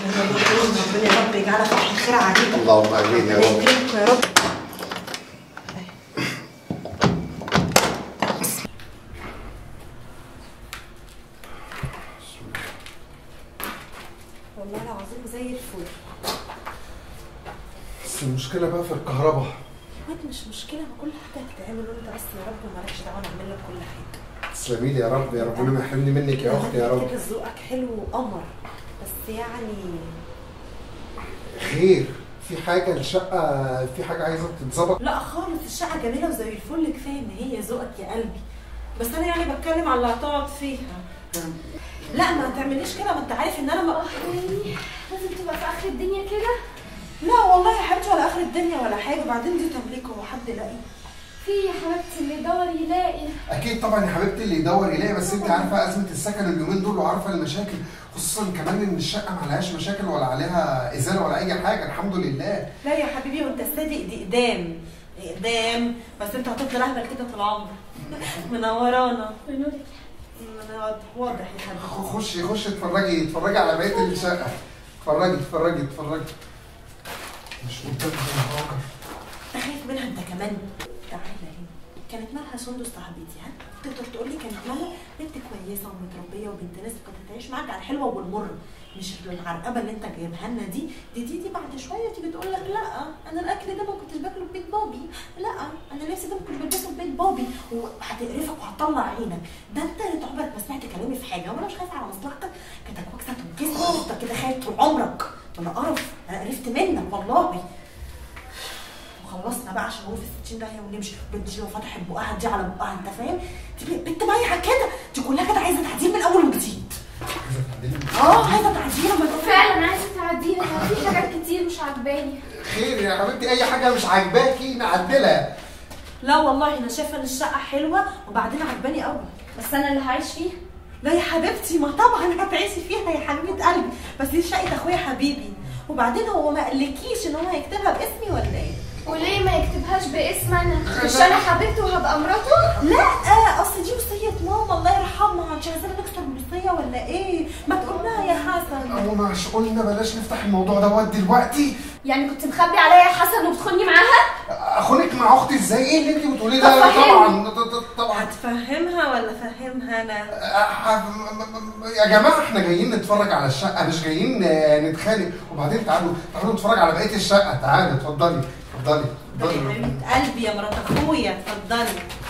ربنا يا رب يجعلها فتح الخير عليكم اللهم امين يا ربنا رب يكرمكم يا رب والله العظيم زي الفل بس المشكله بقى في الكهرباء واد مش مشكله ما كل حاجه هتتعمل وانت بس يا رب ومالكش دعوه نعمل لك كل حاجه تسلمي لي يا رب يا ربنا ما يحرمني منك يا اختي يا رب كده ذوقك حلو وقمر بس يعني خير في حاجه الشقه في حاجه عايزه تتظبط لا خالص الشقه جميله وزي الفل كفايه ان هي ذوقك يا قلبي بس انا يعني بتكلم على اللي هتقعد فيها لا ما تعمليش كده ما انت عارف ان انا ما يعني لازم تبقى في اخر الدنيا كده لا والله يا حبيبتي ولا اخر الدنيا ولا حاجه بعدين دي تمليك هو حد لاقي في يا حبيبتي اللي يدور يلاقي اكيد طبعا يا حبيبتي اللي يدور يلاقي بس انت عارفه ازمه السكن اليومين دول وعارفه المشاكل خصوصا كمان ان الشقه ما عليهاش مشاكل ولا عليها ازاله ولا اي حاجه الحمد لله لا يا حبيبي وانت صادق دي اقدام اقدام بس انت هتفضل اهبل كده طول عمرك منورانا ونورك من واضح يا حبيبي خشي خشي اتفرجي اتفرجي على بقيه الشقه اتفرجي اتفرجي اتفرجي مش قدام هاجر انت خايف منها انت كمان تعالى هنا كانت مالها سندس صاحبتي ها تقدر تقول لي كانت مالها بنت كويسه ومتربيه وبنت ناس وكانت هتعيش معاك على الحلوه والمر مش العرقبه اللي انت جايبها لنا دي دي دي دي بعد شويه تيجي تقول لك لا انا الاكل ده ما كنتش باكله في بيت بابي لا انا نفسي ده ما كنتش بلبسه في بيت بابي وهتقرفك وهتطلع عينك ده انت اللي عمرك ما سمعت كلامي في حاجه وانا مش خايفه على مصلحتك كانت اكواكسه تنكسر وتفضل كده خايف طول عمرك ولا قرف انا قرفت منك والله وخلصنا بقى عشان هو في الستين داهيه ونمشي البنت دي لو فتحت بقها دي على بقها انت فاهم؟ دي بنت بايعه كده دي كلها كده عايزه تعديل من اول وجديد اه عايزه تعديل ما تقول فعلا عايزه تعديها في حاجات كتير مش عاجباني خير يا حبيبتي اي حاجه مش عاجباكي نعدلها لا والله انا شايفه ان الشقه حلوه وبعدين عجباني قوي بس انا اللي هعيش فيها لا يا حبيبتي ما طبعا هتعيشي فيها يا حبيبه قلبي بس دي شقه اخويا حبيبي وبعدين هو ما قالكيش ان هو هيكتبها باسمي ولا ايه؟ وليه ما يكتبهاش باسم انا مش انا حبيبته وهبقى مراته لا اصل دي وصيه ماما الله يرحمها انت عايزانا نكسر الوصيه ولا ايه؟ ما تقول لها يا حسن هو مش قلنا بلاش نفتح الموضوع دوت دلوقتي يعني كنت مخبي عليا يا حسن وبتخوني معاها اخونك مع اختي ازاي ايه اللي انت بتقوليه ده طب فهمني. طبعا ط- ط- طبعا هتفهمها ولا فهمها انا؟ أه، م- م- يا جماعه احنا جايين نتفرج على الشقه مش جايين آه، نتخانق وبعدين تعالوا تعالوا نتفرج على بقيه الشقه تعالوا اتفضلي اتفضلي يا اتفضلي حبيبه قلبي يا مرات اخويا اتفضلي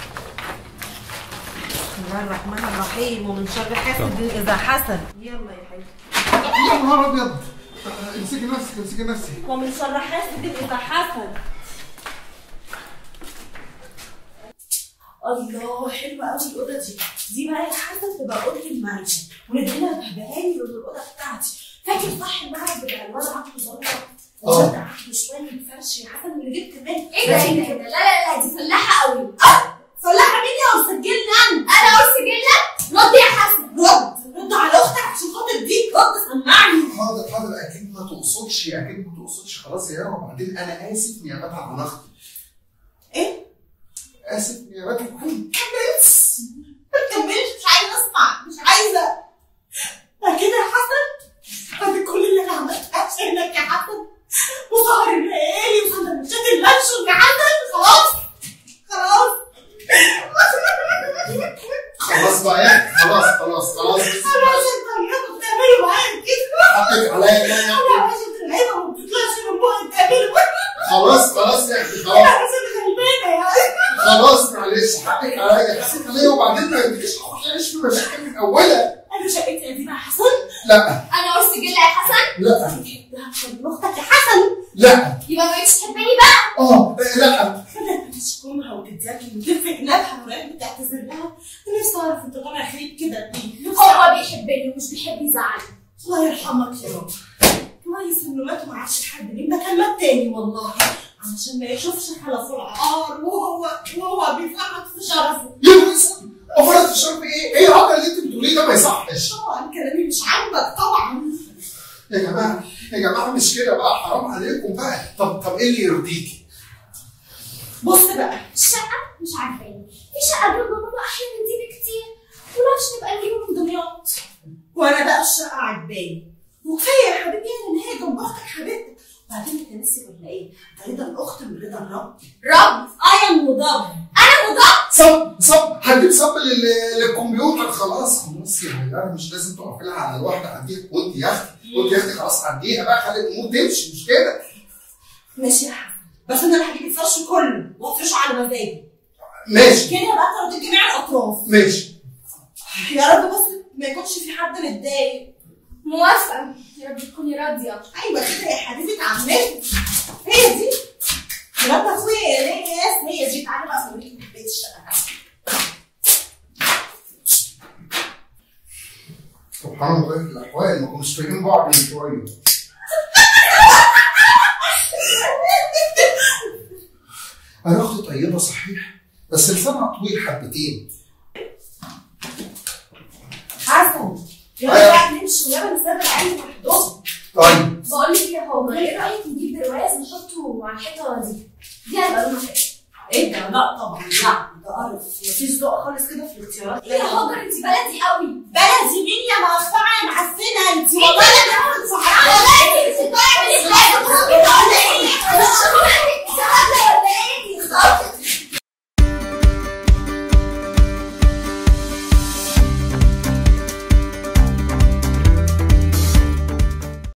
بسم الله الرحمن الرحيم ومن شر حاسد اذا حسد يلا يا حبيبي يا نهار ابيض امسكي نفسك امسكي نفسك ومن شر حاسد اذا حسد الله حلوه قوي الاوضه دي دي بقى يا حسن تبقى اوضه المعيشه وندينا بهبهاني من الاوضه بتاعتي فاكر صح المعهد بتاع الواد عبد زلطه اه. الواد عنده شويه فرش يا حسن اللي جبت منه ايه ده ايه ده إيه ده؟ لا لا لا دي فلاحه قوي فلاحه مين يا مسجلني انا انا قلت سجلها رد يا حسن رد رد على اختك عشان خاطر دي رد سمعني حاضر حاضر اكيد ما تقصدش اكيد ما تقصدش خلاص يا يارا وبعدين انا اسف نيابه عن اختي ايه؟ اسف نيابه عن كملش ما تكملش مش عايزه اسمع مش عايزه ده كده يا حسن بعد كل اللي انا عملته عشانك يا حسن وسهر الليالي وسندوتشات اللانشون يا حسن خلاص خلاص خلاص بقى يا خلاص خلاص خلاص انا عشان طريقه بتعملوا معايا كده حقك عليا لا يا انا عشان طريقه وما بتطلعش من بوقت بتعملوا خلاص خلاص يا اختي انا خلاص عشان غلبانه يعني خلاص معلش حقك عليا حقك عليا وبعدين ما يديكش اخش اعيش في مشاكل من اولها انا شقتي قديمه يا حسن لا انا قلت سجلها يا حسن لا بحبها اكتر من اختك يا حسن لا يبقى ما بقتش تحبني بقى اه لا انا تشكمها وتديها وتلفق جنابها ولما تعتذر لها انا نفسي اعرف انت طالع خريب كده ليه هو بيحبني ومش بيحب يزعلني الله يرحمك يا رب كويس انه مات وما عادش حد مين ده كان مات تاني والله علشان ما يشوفش حلفه العار وهو وهو بيفرط في شرفه يا ناس افرض في شرب ايه ايه العقل اللي انت بتقوليه ده ما يصحش طبعا كلامي مش عاجبك طبعا يا جماعه يا جماعه مش كده بقى حرام عليكم بقى طب طب ايه اللي يرضيكي بص بقى الشقه مش عاجباني في شقه جنب بابا احلى من دي بكتير ولو نبقى نجيبه من دمياط وانا بقى الشقه عجباني وكفايه يا حبيبي انا صب لل- للكمبيوتر خلاص خلاص يا هيار مش لازم تقف لها على الواحده عديها وانت يا اختي وانت يا اختي خلاص عديها بقى خلي الامور تمشي مش كده ماشي يا حسن بس انا اللي هجيب الفرش كله وافرشه على مزاجي ماشي كده بقى ترضي جميع الاطراف ماشي يا رب بس ما يكونش في حد متضايق موافقة يا رب تكوني راضية ايوه كده يا حبيبه عمتي هي دي مرات اخويا يا ناس هي دي تعالى بقى اوريك بيت الشقه سبحان الله في الاحوال ما كناش فاهمين بعض من شويه انا اختي طيبه صحيح بس لسانها طويل حبتين حسن يلا أيوة. بقى نمشي ويلا نسافر عيني لوحدهم طيب بقول لك يا هو ايه رأيك نجيب برواز نحطه على الحيطة دي دي هيبقى لونها حلو ايه ده لا طبعا لا ده قرف مفيش ذوق خالص كده في الاختيارات يا هاجر انت بلدي قوي بلدي